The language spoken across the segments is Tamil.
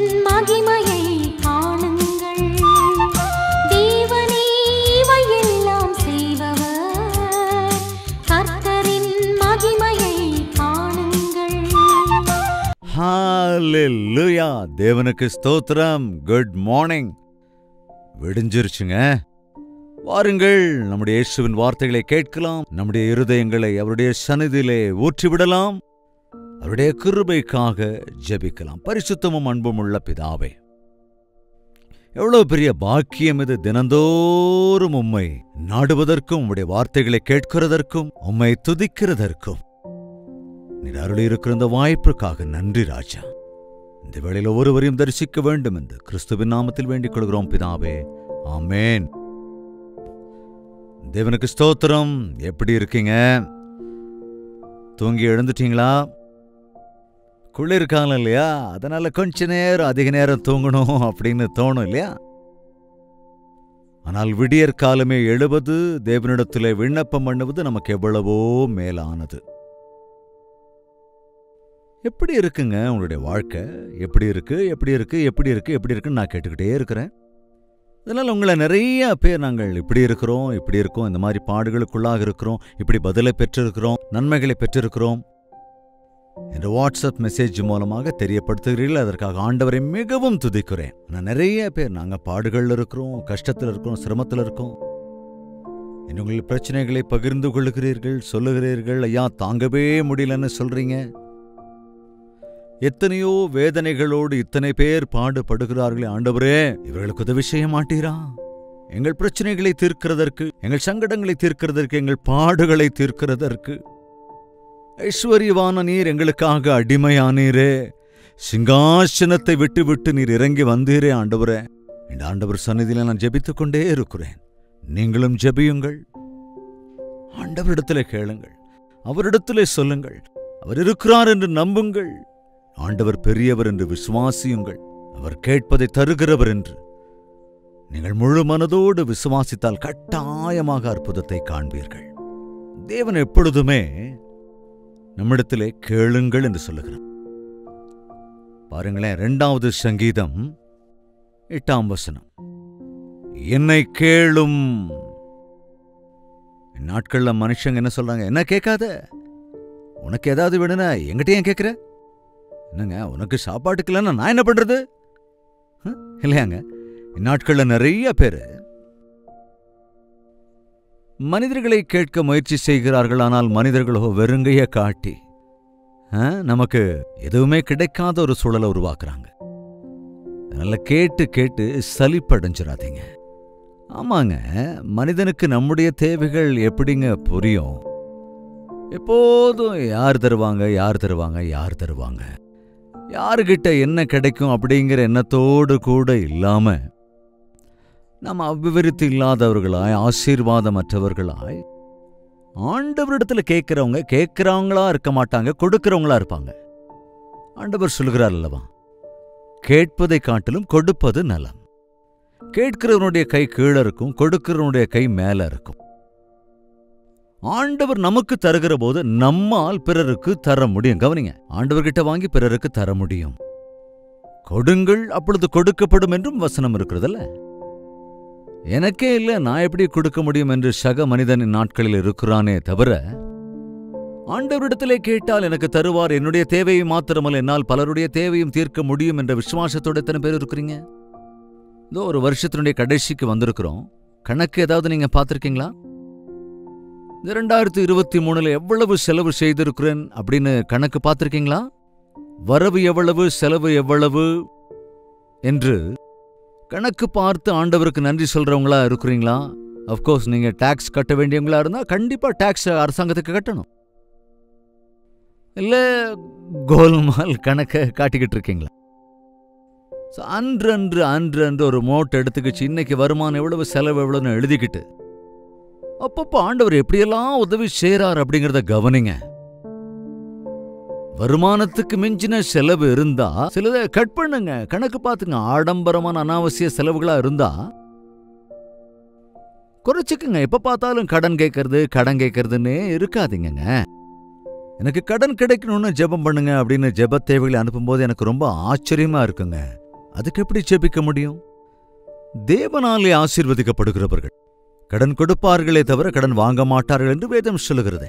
மகிமையை காணுங்கள் தேவனே இவையெல்லாம் செய்பவர் கர்த்தரின் மகிமையை காணுங்கள் ஹalleluya தேவனுக்கு ஸ்தோத்திரம் குட் மார்னிங் விடிஞ்சிருச்சுங்க வாருங்கள் நம்முடைய இயேசுவின் வார்த்தைகளை கேட்கலாம் நம்முடைய இருதயங்களை அவருடைய சந்நிதியிலே ஊற்றிவிடலாம் அவருடைய கிருபைக்காக ஜெபிக்கலாம் பரிசுத்தமும் அன்பும் உள்ள பிதாவே எவ்வளவு பெரிய பாக்கியம் இது தினந்தோறும் உம்மை நாடுவதற்கும் உம்முடைய வார்த்தைகளை கேட்கிறதற்கும் உம்மை துதிக்கிறதற்கும் நீர் அருளி இருக்கிற இந்த வாய்ப்புக்காக நன்றி ராஜா இந்த வேளையில் ஒருவரையும் தரிசிக்க வேண்டும் என்று கிறிஸ்துவின் நாமத்தில் வேண்டிக் கொள்கிறோம் பிதாவே ஆமேன் தேவனுக்கு ஸ்தோத்திரம் எப்படி இருக்கீங்க தூங்கி எழுந்துட்டீங்களா குளிர்காலம் இல்லையா அதனால கொஞ்ச நேரம் அதிக நேரம் தூங்கணும் அப்படின்னு தோணும் இல்லையா ஆனால் விடியற் காலமே எழுவது தேவனிடத்திலே விண்ணப்பம் பண்ணுவது நமக்கு எவ்வளவோ மேலானது எப்படி இருக்குங்க உங்களுடைய வாழ்க்கை எப்படி இருக்கு எப்படி இருக்கு எப்படி இருக்கு எப்படி இருக்குன்னு நான் கேட்டுக்கிட்டே இருக்கிறேன் அதனால உங்களை நிறைய பேர் நாங்கள் இப்படி இருக்கிறோம் இப்படி இருக்கோம் இந்த மாதிரி பாடுகளுக்குள்ளாக இருக்கிறோம் இப்படி பதிலை பெற்றிருக்கிறோம் நன்மைகளை பெற்றிருக்கிறோம் என்ற வாட்ஸ்அப் மெசேஜ் மூலமாக தெரியப்படுத்துகிறீர்கள் அதற்காக ஆண்டவரை மிகவும் துதிக்கிறேன் நான் நிறைய பேர் நாங்கள் பாடுகளில் இருக்கிறோம் கஷ்டத்தில் இருக்கிறோம் சிரமத்தில் இருக்கோம் இன்னும் உங்கள் பிரச்சனைகளை பகிர்ந்து கொள்ளுகிறீர்கள் சொல்லுகிறீர்கள் ஐயா தாங்கவே முடியலன்னு சொல்றீங்க எத்தனையோ வேதனைகளோடு இத்தனை பேர் பாடுபடுகிறார்களே ஆண்டவரே இவர்களுக்கு உதவி செய்ய மாட்டீரா எங்கள் பிரச்சனைகளை தீர்க்கிறதற்கு எங்கள் சங்கடங்களை தீர்க்கிறதற்கு எங்கள் பாடுகளை தீர்க்கிறதற்கு ஐஸ்வர்யவான நீர் எங்களுக்காக அடிமையானீரே சிங்காசனத்தை விட்டு விட்டு நீர் இறங்கி வந்தீரே ஆண்டவரே இந்த ஆண்டவர் சந்நிதியில நான் ஜெபித்துக் கொண்டே இருக்கிறேன் நீங்களும் ஜெபியுங்கள் ஆண்டவரிடத்திலே கேளுங்கள் அவரிடத்திலே சொல்லுங்கள் அவர் இருக்கிறார் என்று நம்புங்கள் ஆண்டவர் பெரியவர் என்று விசுவாசியுங்கள் அவர் கேட்பதை தருகிறவர் என்று நீங்கள் முழு மனதோடு விசுவாசித்தால் கட்டாயமாக அற்புதத்தை காண்பீர்கள் தேவன் எப்பொழுதுமே நம்மிடத்திலே கேளுங்கள் என்று சொல்லுகிறார் பாருங்களேன் இரண்டாவது சங்கீதம் எட்டாம் வசனம் என்னை கேளும் நாட்கள்ல மனுஷங்க என்ன சொல்றாங்க என்ன கேட்காத உனக்கு ஏதாவது வேணும்னா எங்கிட்ட ஏன் கேட்குற என்னங்க உனக்கு சாப்பாட்டுக்கு இல்லைன்னா நான் என்ன பண்றது ஹம்? இல்லையாங்க இந்நாட்கள்ல நிறைய பேர் மனிதர்களை கேட்க முயற்சி செய்கிறார்கள் ஆனால் மனிதர்களோ வெறுங்கைய காட்டி ஆ, நமக்கு எதுவுமே கிடைக்காத ஒரு சூழலை உருவாக்குறாங்க அதனால கேட்டு கேட்டு சலிப்படைஞ்சிடாதீங்க ஆமாங்க மனிதனுக்கு நம்முடைய தேவைகள் எப்படிங்க புரியும் எப்போதும் யார் தருவாங்க யார் தருவாங்க யார் தருவாங்க யாருக்கிட்ட என்ன கிடைக்கும் அப்படிங்கிற எண்ணத்தோடு கூட இல்லாம நாம் அபிவிருத்தி இல்லாதவர்களாய் ஆசீர்வாதமற்றவர்களாய் ஆண்டவரிடத்துல கேட்கிறவங்க கேட்கிறவங்களா இருக்க மாட்டாங்க கொடுக்கிறவங்களா இருப்பாங்க ஆண்டவர் சொல்கிறார் அல்லவா கேட்பதை காட்டிலும் கொடுப்பது நலம் கேட்கிறவனுடைய கை கீழே இருக்கும் கொடுக்கிறவனுடைய கை மேல இருக்கும் ஆண்டவர் நமக்கு தருகிற போது நம்மால் பிறருக்கு தர முடியும் கவனிங்க ஆண்டவர்கிட்ட வாங்கி பிறருக்கு தர முடியும் கொடுங்கள் அப்பொழுது கொடுக்கப்படும் என்றும் வசனம் இருக்கிறதல்ல எனக்கே இல்ல நான் எப்படி கொடுக்க முடியும் என்று சக மனிதனின் நாட்களில் இருக்கிறானே தவிர ஆண்டவரிடத்திலே கேட்டால் எனக்கு தருவார் என்னுடைய தேவையை மாத்திரமல்ல என்னால் பலருடைய தேவையும் தீர்க்க முடியும் என்ற விசுவாசத்தோட எத்தனை பேர் இருக்கிறீங்க இதோ ஒரு வருஷத்தினுடைய கடைசிக்கு வந்திருக்கிறோம் கணக்கு ஏதாவது நீங்க பார்த்திருக்கீங்களா இரண்டாயிரத்தி இருபத்தி மூணுல எவ்வளவு செலவு செய்திருக்கிறேன் அப்படின்னு கணக்கு பார்த்திருக்கீங்களா வரவு எவ்வளவு செலவு எவ்வளவு என்று கணக்கு பார்த்து ஆண்டவருக்கு நன்றி சொல்றவங்களா இருக்கிறீங்களா அஃப்கோர்ஸ் நீங்க டாக்ஸ் கட்ட வேண்டியவங்களா இருந்தா கண்டிப்பா டாக்ஸ் அரசாங்கத்துக்கு கட்டணும் இல்ல கோல்மால் கணக்கை காட்டிக்கிட்டு இருக்கீங்களா So, அன்றன்று அன்று அன்று ஒரு மோட் எடுத்துக்கிச்சு இன்னைக்கு வருமானம் எவ்வளவு செலவு எவ்வளவுன்னு எழுதிக்கிட்டு அப்பப்போ ஆண்டவர் எப்படியெல்லாம் உதவி செய்றார் அப்படிங்கறத கவனிங்க வருமானத்துக்கு மிஞ்சின செலவு இருந்தா சிலதை கட் பண்ணுங்க கணக்கு பார்த்துங்க ஆடம்பரமான அனாவசிய செலவுகளா இருந்தா குறைச்சுக்குங்க எப்ப பார்த்தாலும் கடன் கேட்கறது கடன் கேட்கறதுன்னே இருக்காதீங்கங்க எனக்கு கடன் கிடைக்கணும்னு ஜெபம் பண்ணுங்க அப்படின்னு ஜெப தேவைகளை அனுப்பும்போது எனக்கு ரொம்ப ஆச்சரியமா இருக்குங்க அதுக்கு எப்படி ஜெபிக்க முடியும் தேவனாலே ஆசீர்வதிக்கப்படுகிறவர்கள் கடன் கொடுப்பார்களே தவிர கடன் வாங்க மாட்டார்கள் என்று வேதம் சொல்லுகிறதே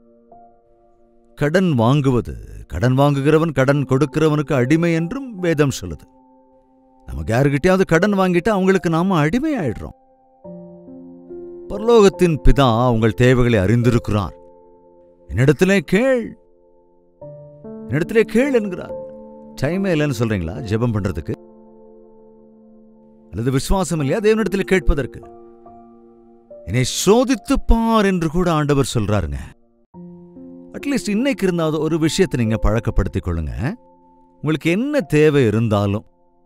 கடன் வாங்குவது கடன் வாங்குகிறவன் கடன் கொடுக்கிறவனுக்கு அடிமை என்றும் வேதம் சொல்லுது நமக்கு யாருக்கிட்டையாவது கடன் வாங்கிட்டா அவங்களுக்கு நாம அடிமை ஆயிடுறோம் பரலோகத்தின் பிதா உங்கள் தேவைகளை அறிந்திருக்கிறார் என்னிடத்திலே கேள் என்னிடத்திலே கேள் என்கிறார் டைமே இல்லைன்னு சொல்றீங்களா ஜெபம் பண்றதுக்கு அல்லது விசுவாசம் இல்லையா தேவனிடத்துல கேட்பதற்கு என்னை சோதித்துப் பார் என்று கூட ஆண்டவர் சொல்றாருங்க அட்லீஸ்ட் இன்னைக்கு இருந்தாவது ஒரு விஷயத்தை நீங்க பழக்கப்படுத்திக் கொள்ளுங்க உங்களுக்கு என்ன தேவை இருந்தாலும்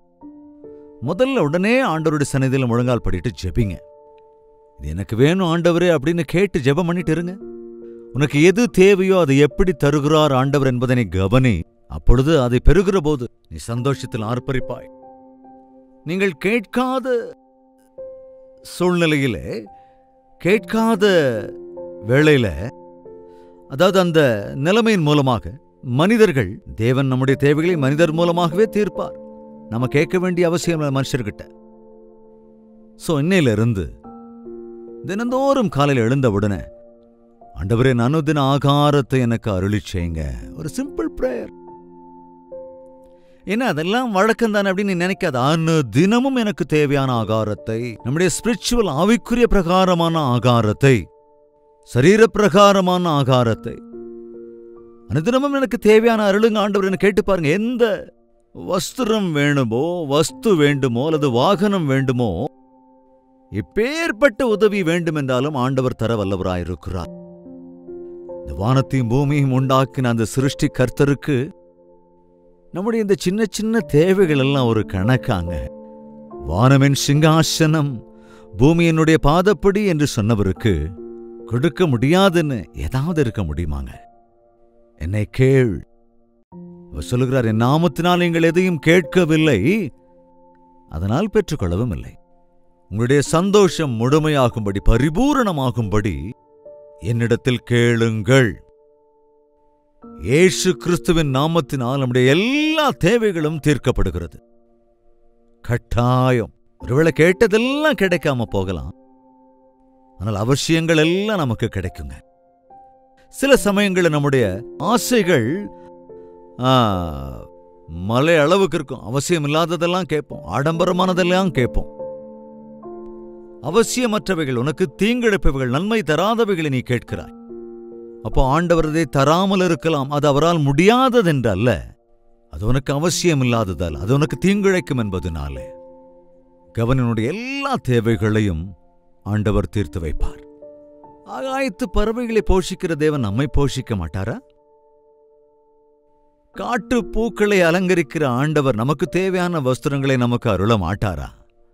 முதல்ல உடனே ஆண்டவருடைய சன்னிதியில் முழங்கால் படிட்டு ஜெபிங்க இது எனக்கு வேணும் ஆண்டவரே அப்படின்னு கேட்டு ஜெபம் பண்ணிட்டு இருங்க உனக்கு எது தேவையோ அதை எப்படி தருகிறார் ஆண்டவர் என்பதை நீ கவனி அப்பொழுது அதை பெறுகிற போது நீ சந்தோஷத்தில் ஆர்ப்பரிப்பாய் நீங்கள் கேட்காத சூழ்நிலையிலே கேட்காத வேளையில அதாவது அந்த நிலைமையின் மூலமாக மனிதர்கள் தேவன் நம்முடைய தேவைகளை மனிதர் மூலமாகவே தீர்ப்பார் நம்ம கேட்க வேண்டிய அவசியம் இல்லை மனுஷர்கிட்ட சோ இன்னையில இருந்து தினந்தோறும் காலையில் எழுந்த உடனே ஆண்டவரே அனுதின ஆகாரத்தை எனக்கு அருளி செய்யுங்க ஒரு சிம்பிள் பிரேயர் ஏன்னா அதெல்லாம் வழக்கம் தானே அப்படின்னு நீ நினைக்காத அனு தினமும் எனக்கு தேவையான ஆகாரத்தை நம்முடைய ஸ்பிரிச்சுவல் ஆவிக்குரிய பிரகாரமான ஆகாரத்தை சரீர பிரகாரமான ஆகாரத்தை அனுதினமும் எனக்கு தேவையான அருளுங்க ஆண்டவர் கேட்டு பாருங்க எந்த வஸ்திரம் வேணுமோ வஸ்து வேண்டுமோ அல்லது வாகனம் வேண்டுமோ இப்பேற்பட்ட உதவி வேண்டுமென்றாலும் ஆண்டவர் தர வல்லவராயிருக்கிறார் இந்த வானத்தையும் பூமியும் உண்டாக்கின அந்த சிருஷ்டி கர்த்தருக்கு நம்முடைய இந்த சின்ன சின்ன தேவைகள் எல்லாம் ஒரு கணக்காங்க வானமென் சிங்காசனம் பூமி என்னுடைய பாதப்படி என்று சொன்னவருக்கு கொடுக்க முடியாதுன்னு ஏதாவது இருக்க முடியுமாங்க என்னை கேள் அவர் சொல்லுகிறார் என் நாமத்தினால் நீங்கள் எதையும் கேட்கவில்லை அதனால் பெற்றுக்கொள்ளவும் இல்லை உங்களுடைய சந்தோஷம் முழுமையாகும்படி பரிபூரணமாகும்படி என்னிடத்தில் கேளுங்கள் இயேசு கிறிஸ்துவின் நாமத்தினால் நம்முடைய எல்லா தேவைகளும் தீர்க்கப்படுகிறது கட்டாயம் ஒருவேளை கேட்டதெல்லாம் கிடைக்காம போகலாம் ஆனால் அவசியங்கள் எல்லாம் நமக்கு கிடைக்குங்க சில சமயங்களில் நம்முடைய ஆசைகள் ஆ, மலை அளவுக்கு இருக்கும் அவசியம் இல்லாததெல்லாம் கேட்போம் ஆடம்பரமானதெல்லாம் கேட்போம் அவசியமற்றவைகள் உனக்கு தீங்கிழப்பவைகள் நன்மை தராதவைகளை நீ கேட்கிறாய் அப்போ ஆண்டவர் அதை தராமல் இருக்கலாம் அது அவரால் முடியாததென்று அல்ல அது உனக்கு அவசியம் இல்லாததால் அது உனக்கு தீங்கிழைக்கும் என்பதனாலே கவனினுடைய எல்லா தேவைகளையும் ஆண்டவர் தீர்த்து வைப்பார் ஆகாயத்து பறவைகளை போஷிக்கிற தேவன் நம்மை போஷிக்க மாட்டாரா காட்டு பூக்களை அலங்கரிக்கிற ஆண்டவர் நமக்கு தேவையான வஸ்திரங்களை நமக்கு அருள மாட்டாரா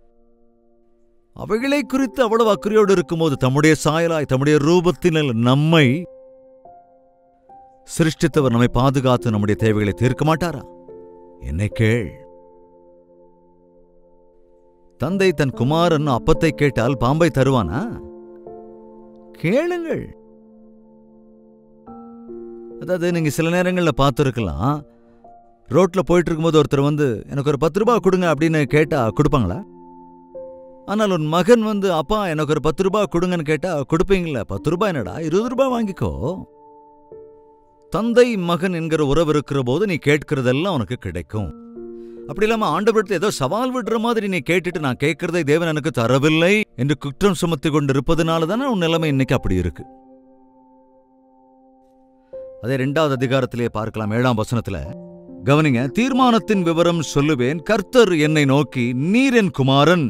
அவைகளை குறித்து அவ்வளவு அக்கறையோடு இருக்கும்போது தம்முடைய சாயலாய் தம்முடைய ரூபத்தினில் நம்மை சிருஷ்டித்தவர் நம்மை பாதுகாத்து நம்முடைய தேவைகளை தீர்க்க மாட்டாரா என்னை கேள் தந்தை தன் குமாரன் அப்பத்தை கேட்டால் பாம்பை தருவானா கேளுங்கள் அதாவது நீங்க சில நேரங்கள்ல பார்த்துருக்கலாம் ரோட்ல போயிட்டு இருக்கும்போது ஒருத்தர் வந்து எனக்கு ஒரு பத்து ரூபாய் கொடுங்க அப்படின்னு கேட்டா கொடுப்பாங்களா ஆனால் உன் மகன் வந்து அப்பா எனக்கு ஒரு பத்து ரூபாய் கொடுங்கன்னு கேட்டா கொடுப்பீங்களா பத்து ரூபாய் என்னடா இருபது ரூபாய் வாங்கிக்கோ தந்தை மகன் என்கிற உறவு இருக்கிற போது நீ கேட்கிறதெல்லாம் உனக்கு கிடைக்கும் அப்படி இல்லாம ஆண்டவரத்தை ஏதோ சவால் விடுற மாதிரி நீ கேட்டுட்டு நான் கேட்கிறதை தேவன் எனக்கு தரவில்லை என்று குற்றம் சுமத்தி கொண்டு இருப்பதனால தானே உன் நிலைமை இன்னைக்கு அப்படி இருக்கு அதே ரெண்டாவது அதிகாரத்திலே பார்க்கலாம் ஏழாம் வசனத்துல கவனிங்க தீர்மானத்தின் விவரம் சொல்லுவேன் கர்த்தர் என்னை நோக்கி நீர் என் குமாரன்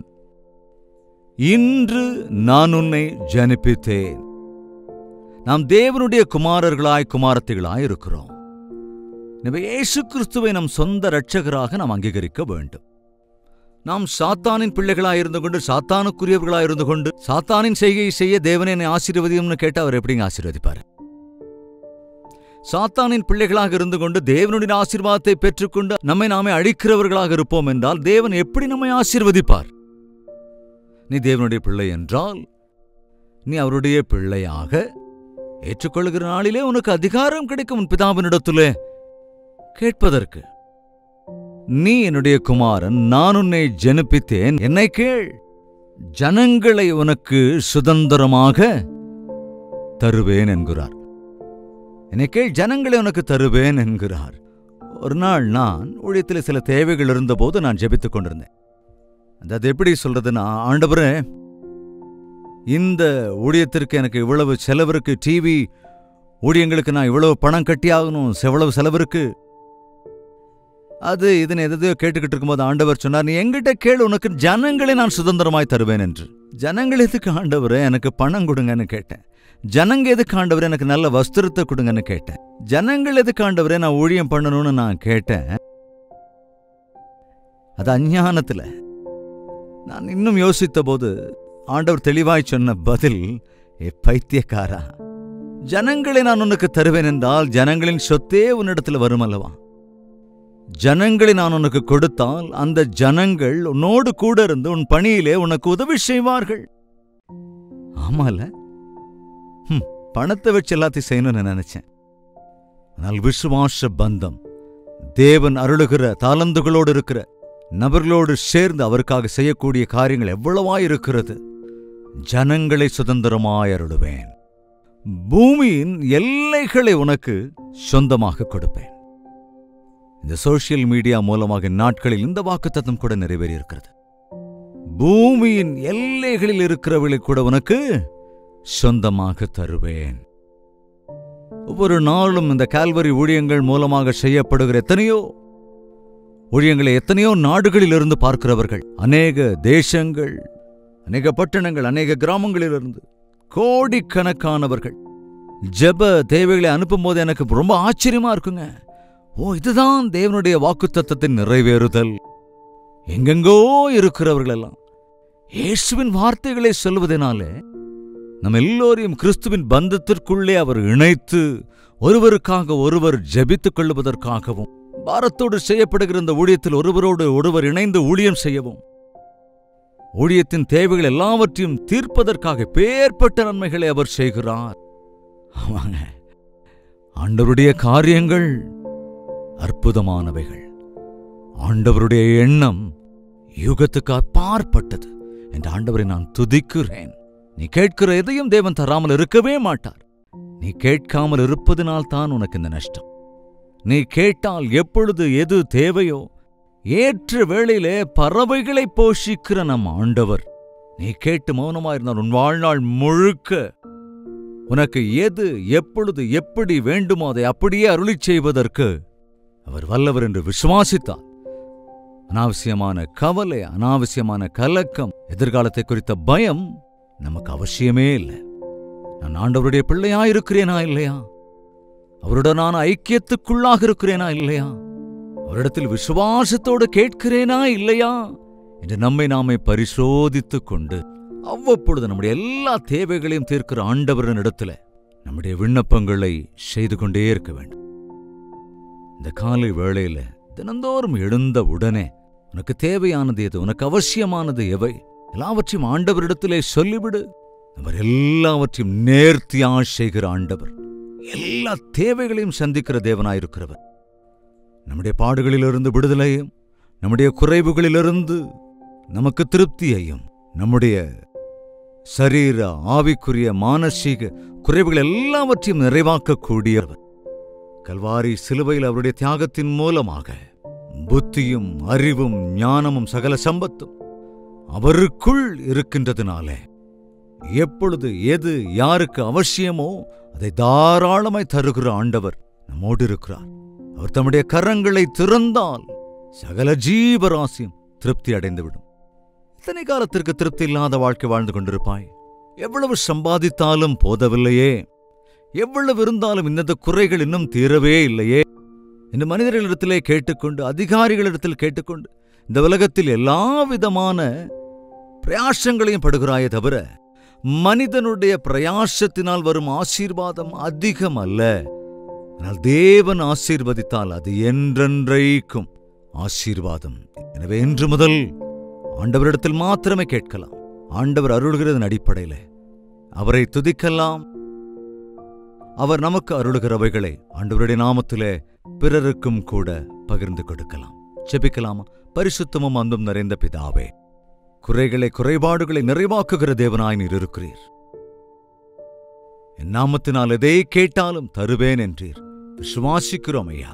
இன்று நான் உன்னை ஜனிப்பித்தேன் நாம் தேவனுடைய குமாரர்களாய் குமாரத்திகளாய் இருக்கிறோம் எனவே இயேசு கிறிஸ்துவை நம் சொந்த இரட்சகராக நாம் அங்கீகரிக்க வேண்டும் நாம் சாத்தானின் பிள்ளைகளாய் இருந்து கொண்டு சாத்தானுக்குரியவர்களாய் இருந்து கொண்டு சாத்தானின் செய்கையை செய்ய தேவனே என்னை ஆசீர்வதியும்னு கேட்டா அவர் எப்படிங்க ஆசீர்வதிப்பார் சாத்தானின் பிள்ளைகளாக இருந்து கொண்டு தேவனுடைய ஆசீர்வாதத்தை பெற்றுக்கொண்டு நம்மை நாமே அழிக்கிறவர்களாக இருப்போம் என்றால் தேவன் எப்படி நம்மை ஆசீர்வதிப்பார் நீ தேவனுடைய பிள்ளை என்றால் நீ அவருடைய பிள்ளையாக ஏற்றுக்கொள்கிற நாளிலே உனக்கு அதிகாரம் கிடைக்கும் உன் பிதாவினிடத்திலே கேட்பதற்கு நீ என்னுடைய குமாரன் நான் உன்னை ஜனிப்பித்தேன் என்னை கேள் ஜனங்களை உனக்கு சுதந்திரமாக தருவேன் என்கிறார் என்னை கேள் ஜனங்களை உனக்கு தருவேன் என்கிறார் ஒரு நாள் நான் ஊழியத்தில் சில தேவைகள் இருந்தபோது நான் ஜெபித்துக் கொண்டிருந்தேன் அது அது எப்படி சொல்றதுன்னா ஆண்டவரே இந்த ஊழியத்திற்கு எனக்கு இவ்வளவு செலவிற்கு டிவி ஊழியங்களுக்கு நான் இவ்வளவு பணம் கட்டியாகணும் எவ்வளவு செலவிருக்கு அது இதனை எதையோ கேட்டுக்கிட்டு இருக்கும்போது ஆண்டவர் சொன்னார் நீ எங்கிட்ட கேளு உனக்கு ஜனங்களை நான் சுதந்திரமாய் தருவேன் என்று ஜனங்கள் எதுக்கு ஆண்டவரே எனக்கு பணம் கொடுங்கன்னு கேட்டேன் ஜனங்க எதுக்கு ஆண்டவரே எனக்கு நல்ல வஸ்திரத்தை கொடுங்கன்னு கேட்டேன் ஜனங்கள் எதுக்கு ஆண்டவரே நான் ஊழியம் பண்ணணும்னு நான் கேட்டேன் அது அஞ்ஞானத்துல நான் இன்னும் யோசித்த போது ஆண்டவர் தெளிவாய் சொன்ன பதில் ஏ பைத்தியக்காரா ஜனங்களை நான் உனக்கு தருவேன் என்றால் ஜனங்களின் சொத்தே உன்னிடத்தில் வரும் அல்லவா ஜனங்களை நான் உனக்கு கொடுத்தால் அந்த ஜனங்கள் உன்னோடு கூட இருந்து உன் பணியிலே உனக்கு உதவி செய்வார்கள் ஆமால ஹம், பணத்தை வச்சு எல்லாத்தையும் செய்யணும்னு நினைச்சேன் ஆனால் விசுவாச பந்தம் தேவன் அருளுகிற தாளந்துகளோடு இருக்கிற நபர்களோடு சேர்ந்து அவருக்காக செய்யக்கூடிய காரியங்கள் எவ்வளவாய் இருக்கிறது ஜனங்களை சுதந்திரமாய் அருளுவேன் பூமியின் எல்லைகளை உனக்கு சொந்தமாக கொடுப்பேன் இந்த சோஷியல் மீடியா மூலமாக நாட்களில் இந்த வாக்குத்தத்தம் கூட நிறைவேறியிருக்கிறது பூமியின் எல்லைகளில் இருக்கிறவர்களை கூட உனக்கு சொந்தமாக தருவேன் ஒவ்வொரு நாளும் இந்த கால்வரி ஊழியங்கள் மூலமாக செய்யப்படுகிற எத்தனையோ ஊழியங்களை எத்தனையோ நாடுகளில் இருந்து பார்க்கிறவர்கள் அநேக தேசங்கள் அநேக பட்டணங்கள் அநேக கிராமங்களிலிருந்து கோடிக்கணக்கானவர்கள் ஜெப தேவைகளை அனுப்பும்போது எனக்கு ரொம்ப ஆச்சரியமா இருக்குங்க ஓ இதுதான் தேவனுடைய வாக்குத்தத்தத்தின் நிறைவேறுதல் எங்கெங்கோ இருக்கிறவர்கள் எல்லாம் இயேசுவின் வார்த்தைகளை சொல்வதனாலே நம்ம எல்லோரையும் கிறிஸ்துவின் பந்தத்திற்குள்ளே அவர் இணைத்து ஒருவருக்காக ஒருவர் ஜெபித்துக் கொள்வதற்காகவும் பாரத்தோடு செய்யப்படுகிற இந்த ஊழியத்தில் ஒருவரோடு ஒருவர் இணைந்து ஊழியம் செய்யவும் ஊழியத்தின் தேவைகள் எல்லாவற்றையும் தீர்ப்பதற்காக பேர்பட்ட நன்மைகளை அவர் செய்கிறார் ஆமாங்க ஆண்டவருடைய காரியங்கள் அற்புதமானவைகள் ஆண்டவருடைய எண்ணம் யுகத்துக்கு அப்பாற்பட்டது என்ற ஆண்டவரை நான் துதிக்கிறேன் நீ கேட்கிற எதையும் தேவன் தராமல் இருக்கவே மாட்டார் நீ கேட்காமல் இருப்பதினால் தான் உனக்கு இந்த நஷ்டம் நீ கேட்டால் எப்பொழுது எது தேவையோ ஏற்ற வேளையிலே பறவைகளை போஷிக்கிற நம் ஆண்டவர் நீ கேட்டு மௌனமாயிருந்தால் உன் வாழ்நாள் முழுக்க உனக்கு எது எப்பொழுது எப்படி வேண்டுமோ அதை அப்படியே அருளிச் செய்வதற்கு அவர் வல்லவர் என்று விசுவாசித்தார் அனாவசியமான கவலை அனாவசியமான கலக்கம் எதிர்காலத்தை குறித்த பயம் நமக்கு அவசியமே இல்லை நான் ஆண்டவருடைய பிள்ளையா இருக்கிறேனா இல்லையா அவருடனான ஐக்கியத்துக்குள்ளாக இருக்கிறேனா இல்லையா அவரிடத்தில் விசுவாசத்தோடு கேட்கிறேனா இல்லையா என்று நம்மை நாமே பரிசோதித்துக் கொண்டு அவ்வப்பொழுது நம்முடைய எல்லா தேவைகளையும் தீர்க்கிற ஆண்டவரின் இடத்துல நம்முடைய விண்ணப்பங்களை செய்து கொண்டே இருக்க வேண்டும் இந்த காலை வேளையில தினந்தோறும் எழுந்த உடனே உனக்கு தேவையானது எது உனக்கு அவசியமானது எவை எல்லாவற்றையும் ஆண்டவரிடத்திலே சொல்லிவிடு அவர் எல்லாவற்றையும் நேர்த்தியா செய்கிற ஆண்டவர் எல்லா தேவைகளையும் சந்திக்கிற தேவனாயிருக்கிறவர் நம்முடைய பாடுகளிலிருந்து விடுதலையும் நம்முடைய குறைவுகளிலிருந்து நமக்கு திருப்தியையும் நம்முடைய சரீர ஆவிக்குரிய மானசீக குறைவுகள் எல்லாவற்றையும் நிறைவாக்கக்கூடியவர் கல்வாரி சிலுவையில் அவருடைய தியாகத்தின் மூலமாக புத்தியும் அறிவும் ஞானமும் சகல சம்பத்தும் அவருக்குள் இருக்கின்றதுனாலே எப்பொழுது எது யாருக்கு அவசியமோ அதை தாராளமாய் தருகிற ஆண்டவர் நம்மோடு இருக்கிறார் அவர் தம்முடைய கரங்களை திறந்தால் சகல ஜீவராசியும் திருப்தி அடைந்துவிடும் இத்தனை காலத்திற்கு திருப்தி இல்லாத வாழ்க்கை வாழ்ந்து கொண்டிருப்பாய் எவ்வளவு சம்பாதித்தாலும் போதவில்லையே எவ்வளவு இருந்தாலும் இன்னது குறைகள் இன்னும் தீரவே இல்லையே இந்த மனிதர்களிடத்திலே கேட்டுக்கொண்டு அதிகாரிகளிடத்தில் கேட்டுக்கொண்டு இந்த உலகத்தில் எல்லா விதமான பிரயாசங்களையும் படுகிறாயே தவிர மனிதனுடைய பிரயாசத்தினால் வரும் ஆசீர்வாதம் அதிகம் அல்ல ஆனால் தேவன் ஆசீர்வதித்தால் அது என்றென்றைக்கும் ஆசீர்வாதம் எனவே இன்று முதல் ஆண்டவரிடத்தில் மாத்திரமே கேட்கலாம் ஆண்டவர் அருள்கிறதன் அடிப்படையில அவரை துதிக்கலாம் அவர் நமக்கு அருளுகிறவைகளை ஆண்டவருடைய நாமத்திலே பிறருக்கும் கூட பகிர்ந்து கொடுக்கலாம் ஜெபிக்கலாமா பரிசுத்தமும் அன்பும் நிறைந்த பிதாவே குறைகளை குறைபாடுகளை நிறைவாக்குகிற தேவனாய் நீர் இருக்கிறீர் என் நாமத்தினால் எதை கேட்டாலும் தருவேன் என்றீர் விசுவாசிக்கிறோம் ஐயா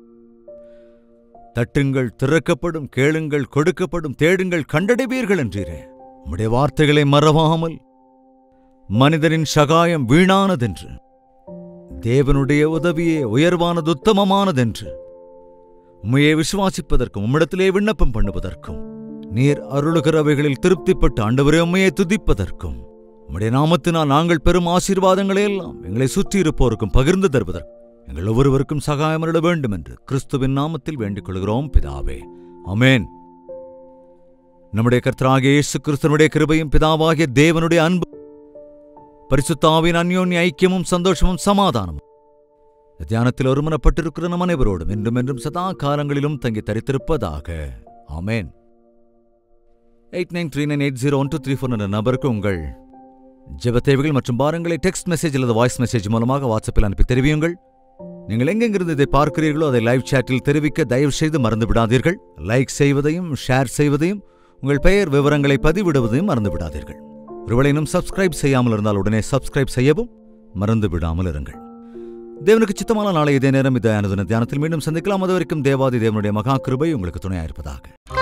தட்டுங்கள் திறக்கப்படும் கேளுங்கள் கொடுக்கப்படும் தேடுங்கள் கண்டடைவீர்கள் என்றீரே உம்முடைய வார்த்தைகளை மறவாமல் மனிதனின் சகாயம் வீணானதென்று தேவனுடைய உதவியே உயர்வானது உத்தமமானதென்று உம்மையே விசுவாசிப்பதற்கும் உம்மிடத்திலே விண்ணப்பம் பண்ணுவதற்கும் நீர் அருளுகிறவைகளில் திருப்திப்பட்டு ஆண்டவரே உம்மையே துதிப்பதற்கும் உம்முடைய நாமத்தினால் நாங்கள் பெறும் ஆசீர்வாதங்களை எல்லாம் எங்களை சுற்றியிருப்போருக்கும் பகிர்ந்து தருவதற்கு எங்கள் ஒவ்வொருவருக்கும் சகாயம் அருள வேண்டும் என்று கிறிஸ்துவின் நாமத்தில் வேண்டிக் கொள்கிறோம் பிதாவே அமேன் நம்முடைய கர்த்தராகிய இயேசு கிறிஸ்துவனுடைய கிருபையும் பிதாவாகிய தேவனுடைய அன்பு பரிசுத்தாவின் அந்யோன்ய ஐக்கியமும் சந்தோஷமும் சமாதானமும் இந்த தியானத்தில் ஒருமனப்பட்டிருக்கிற நம் அனைவரோடும் என்றும் என்றும் சதா காலங்களிலும் தங்கி தரித்திருப்பதாக ஆமேன் eight nine three nine eight zero one two three four என்ற நபருக்கு உங்கள் ஜெப தேவைகள் மற்றும் பாரங்களை டெக்ஸ்ட் மெசேஜ் அல்லது வாய்ஸ் மெசேஜ் மூலமாக வாட்ஸ்அப்பில் அனுப்பி தெரிவியுங்கள் நீங்கள் எங்கெங்கிருந்து இதை பார்க்கிறீர்களோ அதை லைவ் சேட்டில் தெரிவிக்க தயவு செய்து மறந்து விடாதீர்கள் லைக் செய்வதையும் ஷேர் செய்வதையும் உங்கள் பெயர் விவரங்களை பதிவிடுவதையும் மறந்து விடாதீர்கள் ஒருவேளை இன்னும் சப்ஸ்கிரைப் செய்யாமல் இருந்தால் உடனே சப்ஸ்கிரைப் செய்யவும் மறந்து விடாமல் இருங்கள் தேவனுக்கு சித்தமான நாளை இதே நேரம் இதே அனுதின தியானத்தில் மீண்டும் சந்திக்கலாம் அது வரைக்கும் தேவாதி தேவனுடைய மகா கிருபை உங்களுக்கு துணையாயிருப்பதாக